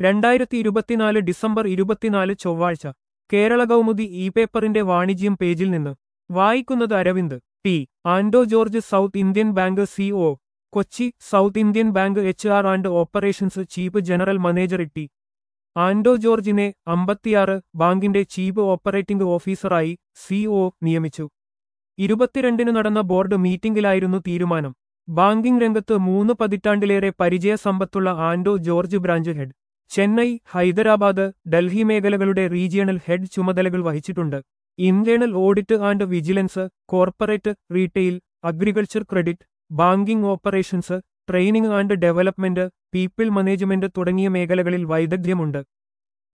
രണ്ടായിരത്തി ഇരുപത്തിനാല് ഡിസംബർ ഇരുപത്തിനാല് ചൊവ്വാഴ്ച കേരള കൗമുദി ഇ പേപ്പറിന്റെ വാണിജ്യം പേജിൽ നിന്ന് വായിക്കുന്നത് Aravind T Ando George South Indian Bank CEO Kochi South Indian Bank H R and operations chief general manager T Ando ജോർജിനെ അമ്പത്തിയാറ് ബാങ്കിന്റെ ചീഫ് ഓപ്പറേറ്റിംഗ് ഓഫീസറായി സിഒ നിയമിച്ചു ഇരുപത്തിരണ്ടിന് നടന്ന ബോർഡ് മീറ്റിംഗിലായിരുന്നു തീരുമാനം ബാങ്കിംഗ് രംഗത്ത് മൂന്ന് പതിറ്റാണ്ടിലേറെ പരിചയസമ്പത്തുള്ള ആൻഡോ ജോർജ് ബ്രാഞ്ച് ഹെഡ് ചെന്നൈ ഹൈദരാബാദ് ഡൽഹി മേഖലകളുടെ റീജിയണൽ ഹെഡ് ചുമതലകൾ വഹിച്ചിട്ടുണ്ട് internal audit and vigilance corporate retail agriculture credit banking operations training and development people management തുടങ്ങിയ മേഖലകളിൽ വൈദഗ്ധ്യമുണ്ട്